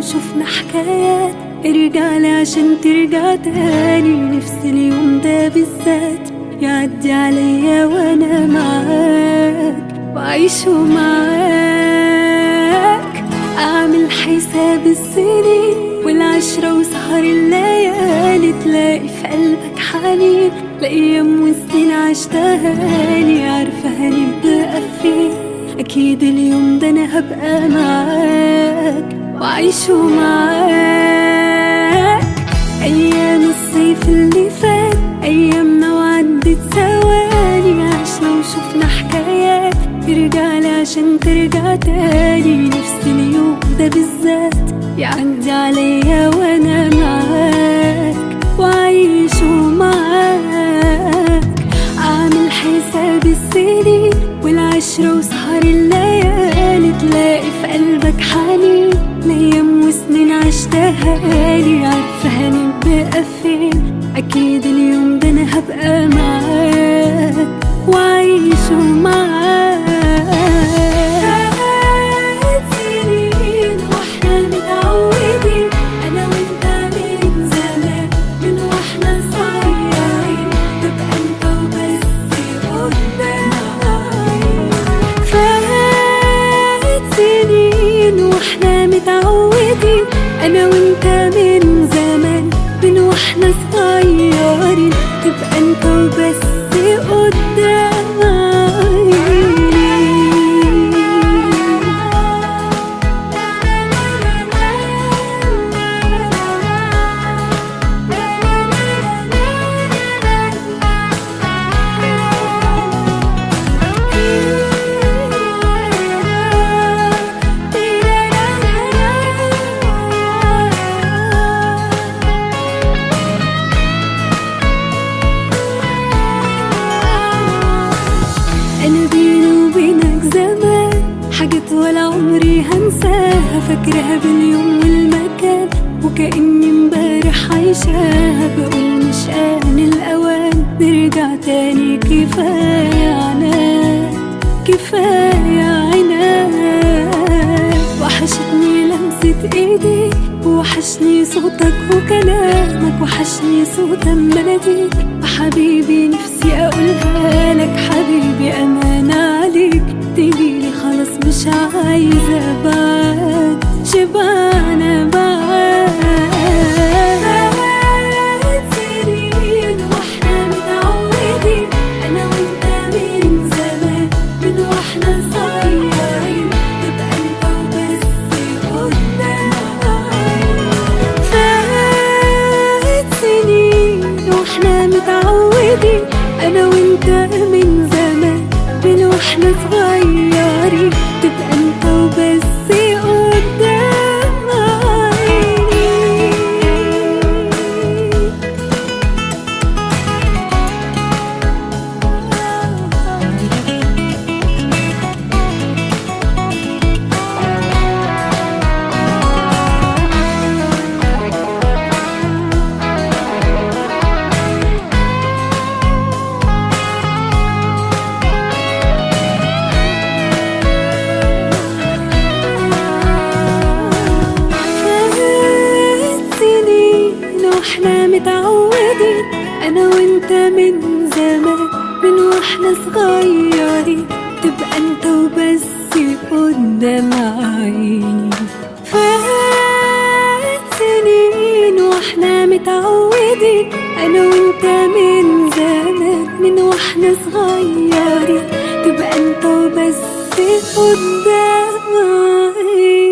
وشفنا حكايات ارجع لي عشان ترجع تاني نفسي اليوم ده بالذات يعدي عليا وانا معاك وعيشه معاك اعمل حساب السنين والعشرة وسهر الليالي تلاقي في قلبك حنين لأيام وسنين عشتها لي عارفة هنبقى فين أكيد اليوم ده أنا هبقى معاك وعيشه معاك أيام الصيف اللي فات أيامنا وعدت ثواني عشنا وشفنا حكايات ترجع لي عشان ترجع تاني نفسي اليوم ده بالذات يعدي عليا وأنا معاك وعيشه معاك أعمل حساب السنين والعشرة وسهر الليالي تلاقي في قلبك حنين لأيام وسنين عشتها لي عارفة هنبقى فين أكيد اليوم ده أنا هبقى معاك وعيشه معاك فات سنين واحنا متعودين أنا وأنت من زمان من واحنا صغيرين تبقى أنت وبس قدامي فات سنين واحنا متعودين انا وانت من زمان من واحنا صغيرين تبقى انت وبس انا بيني وبينك زمان حاجات ولا عمري هنساها فاكرها باليوم والمكان وكأني امبارح عايشاها بقول مش آن الأوان نرجع تاني كفاية عناد كفاية عناد وحشتني لمسة ايديك وحشني صوتك وكلامك وحشني صوت مناديك حبيبي نفسي اقولها لك حبيبي امان عليك تجيلي خلاص مش عايزة بعد شبعنا بعد فات سنين واحنا متعودين انا وانت من زمان من واحنا صغيرين تبقى انت وبس قدامي فات سنين واحنا متعودين انا وانت من زمان من واحنا صغيرين تبقى انت وبس قدام عيني فات سنين واحنا متعودين انا وانت من زمان من واحنا صغيرين تبقى انت وبس قدام عيني فات سنين واحنا متعودين انا وانت من زمان من واحنا صغيرين تبقى انت وبس قدام عيني